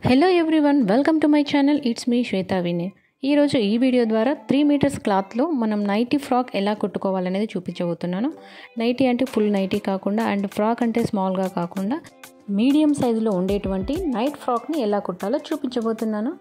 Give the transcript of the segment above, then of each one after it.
hello everyone welcome to my channel it's me Shweta Vinay ఈరోజు ఈ video ద్వారా త్రీ మీటర్స్ క్లాత్లో మనం నైటీ ఫ్రాక్ ఎలా కుట్టుకోవాలనేది చూపించబోతున్నాను నైటీ అంటే ఫుల్ నైటీ కాకుండా అండ్ ఫ్రాక్ అంటే స్మాల్గా కాకుండా మీడియం సైజులో ఉండేటువంటి నైట్ ఫ్రాక్ని ఎలా కుట్టాలో చూపించబోతున్నాను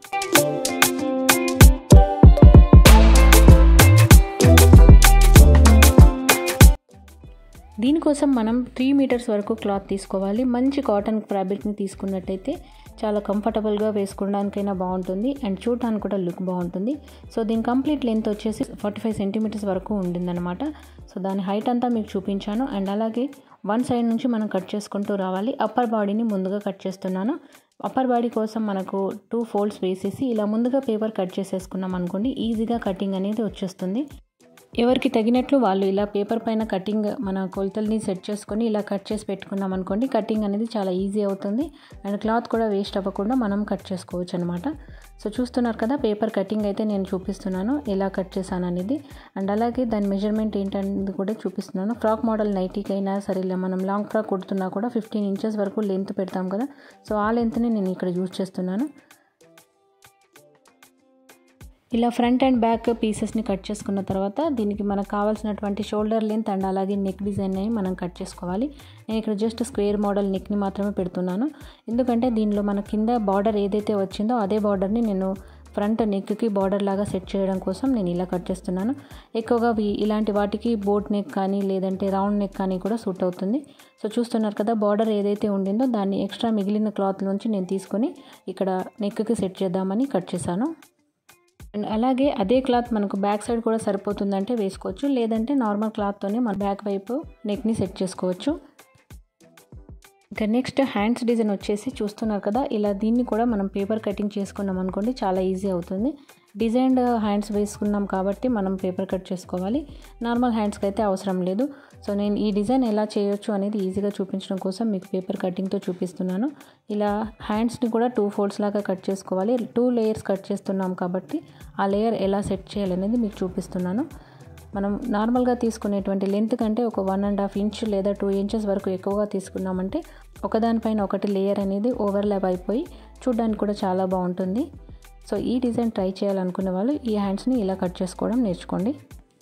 దీనికోసం మనం త్రీ మీటర్స్ వరకు క్లాత్ తీసుకోవాలి మంచి కాటన్ ఫ్యాబ్రిక్ని తీసుకున్నట్టయితే చాలా కంఫర్టబుల్గా వేసుకోవడానికైనా బాగుంటుంది అండ్ చూడటానికి కూడా లుక్ బాగుంటుంది సో దీని కంప్లీట్ లెంత్ వచ్చేసి ఫార్టీ ఫైవ్ సెంటీమీటర్స్ వరకు ఉండిందనమాట సో దాని హైట్ అంతా మీకు చూపించాను అండ్ అలాగే వన్ సైడ్ నుంచి మనం కట్ చేసుకుంటూ రావాలి అప్పర్ బాడీని ముందుగా కట్ చేస్తున్నాను అప్పర్ బాడీ కోసం మనకు టూ ఫోల్డ్స్ వేసేసి ఇలా ముందుగా పేపర్ కట్ చేసేసుకున్నాం అనుకోండి ఈజీగా కటింగ్ అనేది వచ్చేస్తుంది ఎవరికి తగినట్లు వాళ్ళు ఇలా పేపర్ పైన కటింగ్ మన కొలతల్ని సెట్ చేసుకొని ఇలా కట్ చేసి పెట్టుకున్నాం అనుకోండి కటింగ్ అనేది చాలా ఈజీ అవుతుంది అండ్ క్లాత్ కూడా వేస్ట్ అవ్వకుండా మనం కట్ చేసుకోవచ్చు అనమాట సో చూస్తున్నారు కదా పేపర్ కటింగ్ అయితే నేను చూపిస్తున్నాను ఎలా కట్ చేశాను అనేది అండ్ అలాగే దాని మెజర్మెంట్ ఏంటనేది కూడా చూపిస్తున్నాను ఫ్రాక్ మోడల్ నైటీకి అయినా సరే ఇలా మనం లాంగ్ ఫ్రాక్ కుడుతున్నా కూడా ఫిఫ్టీన్ ఇంచెస్ వరకు లెంత్ పెడతాం కదా సో ఆ లెంత్ని నేను ఇక్కడ యూజ్ చేస్తున్నాను ఇలా ఫ్రంట్ అండ్ బ్యాక్ పీసెస్ని కట్ చేసుకున్న తర్వాత దీనికి మనకు కావాల్సినటువంటి షోల్డర్ లెంత్ అండ్ అలాగే నెక్ డిజైన్ అని మనం కట్ చేసుకోవాలి నేను ఇక్కడ జస్ట్ స్క్వేర్ మోడల్ నెక్ని మాత్రమే పెడుతున్నాను ఎందుకంటే దీనిలో మన కింద బార్డర్ ఏదైతే వచ్చిందో అదే బార్డర్ని నేను ఫ్రంట్ నెక్కి బార్డర్ లాగా సెట్ చేయడం కోసం నేను ఇలా కట్ చేస్తున్నాను ఎక్కువగా ఇలాంటి వాటికి బోట్ నెక్ కానీ లేదంటే రౌండ్ నెక్ కానీ కూడా సూట్ అవుతుంది సో చూస్తున్నారు కదా బార్డర్ ఏదైతే ఉండిందో దాన్ని ఎక్స్ట్రా మిగిలిన క్లాత్ నుంచి నేను తీసుకొని ఇక్కడ నెక్కి సెట్ చేద్దామని కట్ చేశాను అండ్ అలాగే అదే క్లాత్ మనకు బ్యాక్ సైడ్ కూడా సరిపోతుందంటే వేసుకోవచ్చు లేదంటే నార్మల్ క్లాత్తోనే మన బ్యాక్ వైపు నెక్ని సెట్ చేసుకోవచ్చు ఇంకా నెక్స్ట్ హ్యాండ్స్ డిజైన్ వచ్చేసి చూస్తున్నారు కదా ఇలా దీన్ని కూడా మనం పేపర్ కటింగ్ చేసుకున్నాం అనుకోండి చాలా ఈజీ అవుతుంది డిజైన్డ్ హ్యాండ్స్ వేసుకున్నాం కాబట్టి మనం పేపర్ కట్ చేసుకోవాలి నార్మల్ హ్యాండ్స్కి అయితే అవసరం లేదు సో నేను ఈ డిజైన్ ఎలా చేయొచ్చు అనేది ఈజీగా చూపించడం కోసం మీకు పేపర్ కటింగ్తో చూపిస్తున్నాను ఇలా హ్యాండ్స్ని కూడా టూ ఫోల్డ్స్ లాగా కట్ చేసుకోవాలి టూ లేయర్స్ కట్ చేస్తున్నాం కాబట్టి ఆ లేయర్ ఎలా సెట్ చేయాలనేది మీకు చూపిస్తున్నాను మనం నార్మల్గా తీసుకునేటువంటి లెంత్ కంటే ఒక వన్ అండ్ హాఫ్ ఇంచ్ లేదా టూ ఇంచెస్ వరకు ఎక్కువగా తీసుకున్నామంటే ఒకదానిపైన ఒకటి లేయర్ అనేది ఓవర్లాప్ అయిపోయి చూడడానికి కూడా చాలా బాగుంటుంది సో ఈ డిజైన్ ట్రై చేయాలనుకునే వాళ్ళు ఈ హ్యాండ్స్ని ఇలా కట్ చేసుకోవడం నేర్చుకోండి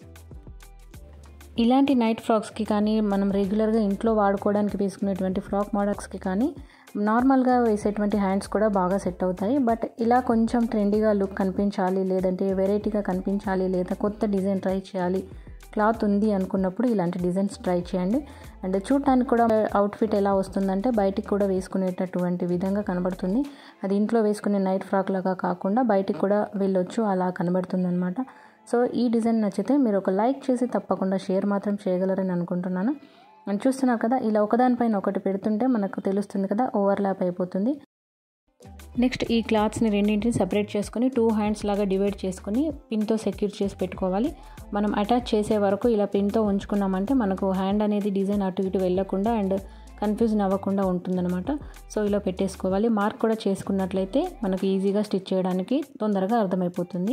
ఇలాంటి నైట్ ఫ్రాక్స్కి కానీ మనం రెగ్యులర్గా ఇంట్లో వాడుకోవడానికి వేసుకునేటువంటి ఫ్రాక్ మోడల్స్కి కానీ నార్మల్గా వేసేటువంటి హ్యాండ్స్ కూడా బాగా సెట్ అవుతాయి బట్ ఇలా కొంచెం ట్రెండీగా లుక్ కనిపించాలి లేదంటే వెరైటీగా కనిపించాలి లేదా కొత్త డిజైన్ ట్రై చేయాలి క్లాత్ ఉంది అనుకున్నప్పుడు ఇలాంటి డిజైన్స్ ట్రై చేయండి అండ్ చూడటానికి కూడా అవుట్ఫిట్ ఎలా వస్తుందంటే బయటికి కూడా వేసుకునేటటువంటి విధంగా కనబడుతుంది అది ఇంట్లో వేసుకునే నైట్ ఫ్రాక్ లాగా కాకుండా బయటికి కూడా వెళ్ళొచ్చు అలా కనబడుతుంది అనమాట సో ఈ డిజైన్ నచ్చితే మీరు ఒక లైక్ చేసి తప్పకుండా షేర్ మాత్రం చేయగలరని అనుకుంటున్నాను అని చూస్తున్నారు కదా ఇలా ఒకదానిపైన ఒకటి పెడుతుంటే మనకు తెలుస్తుంది కదా ఓవర్లాప్ అయిపోతుంది నెక్స్ట్ ఈ క్లాత్స్ని రెండింటిని సపరేట్ చేసుకొని టూ హ్యాండ్స్ లాగా డివైడ్ చేసుకొని పిన్తో సెక్యూర్ చేసి పెట్టుకోవాలి మనం అటాచ్ చేసే వరకు ఇలా పిన్తో ఉంచుకున్నామంటే మనకు హ్యాండ్ అనేది డిజైన్ అటు ఇటు వెళ్ళకుండా అండ్ కన్ఫ్యూజన్ అవ్వకుండా ఉంటుందన్నమాట సో ఇలా పెట్టేసుకోవాలి మార్క్ కూడా చేసుకున్నట్లయితే మనకు ఈజీగా స్టిచ్ చేయడానికి తొందరగా అర్థమైపోతుంది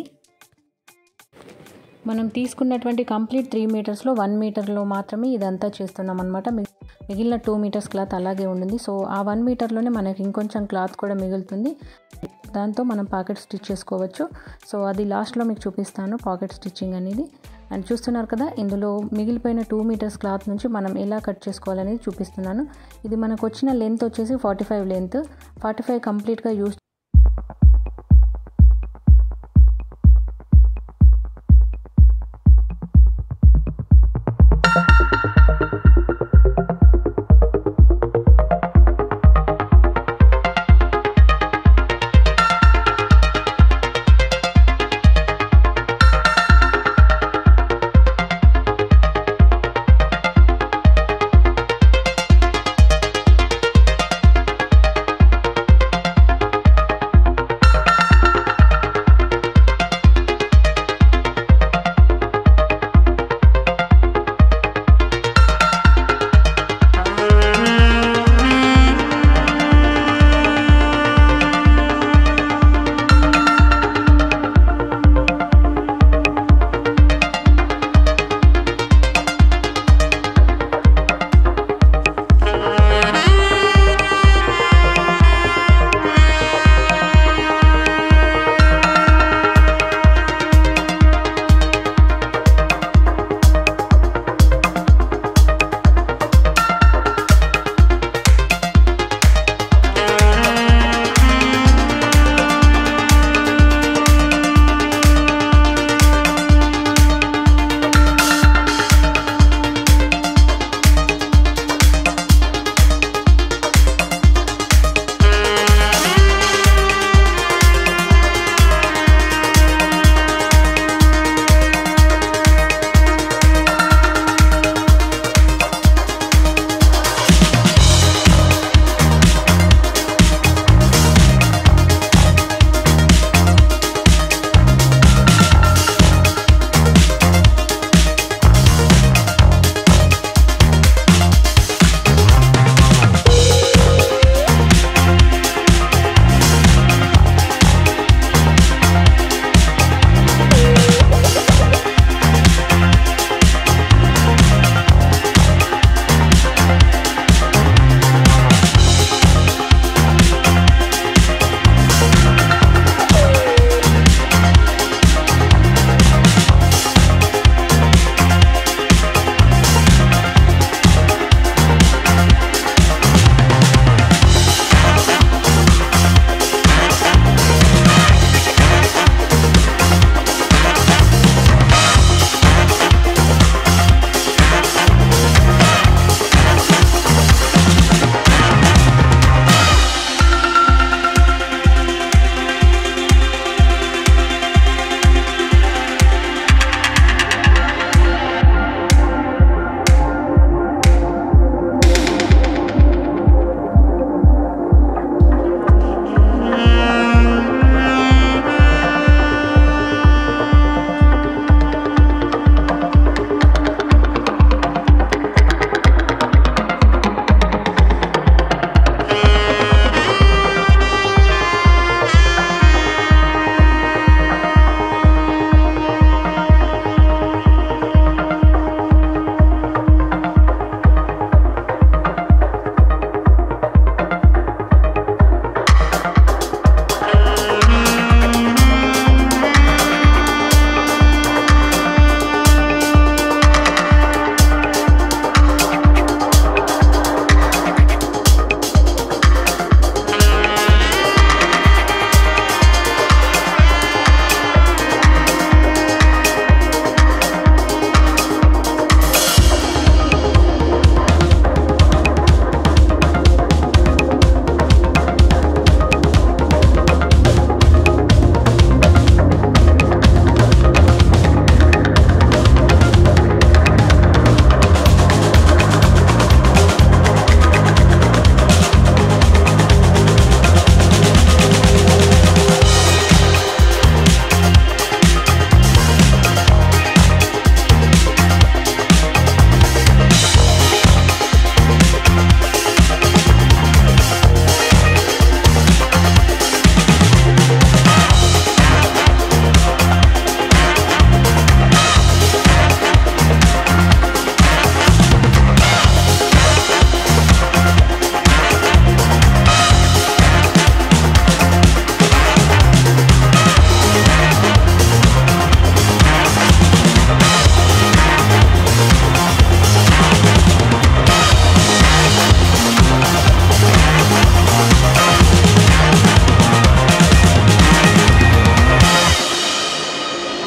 మనం తీసుకున్నటువంటి కంప్లీట్ త్రీ మీటర్స్లో వన్ మీటర్లో మాత్రమే ఇదంతా చేస్తున్నాం అనమాట మిగిలిన టూ మీటర్స్ క్లాత్ అలాగే ఉండింది సో ఆ వన్ మీటర్లోనే మనకి ఇంకొంచెం క్లాత్ కూడా మిగులుతుంది దాంతో మనం పాకెట్ స్టిచ్ చేసుకోవచ్చు సో అది లాస్ట్లో మీకు చూపిస్తాను పాకెట్ స్టిచ్చింగ్ అనేది అండ్ చూస్తున్నారు కదా ఇందులో మిగిలిపోయిన టూ మీటర్స్ క్లాత్ నుంచి మనం ఎలా కట్ చేసుకోవాలనేది చూపిస్తున్నాను ఇది మనకు వచ్చిన లెంత్ వచ్చేసి forty five length forty five కంప్లీట్గా యూస్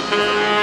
చేసుకోవాలి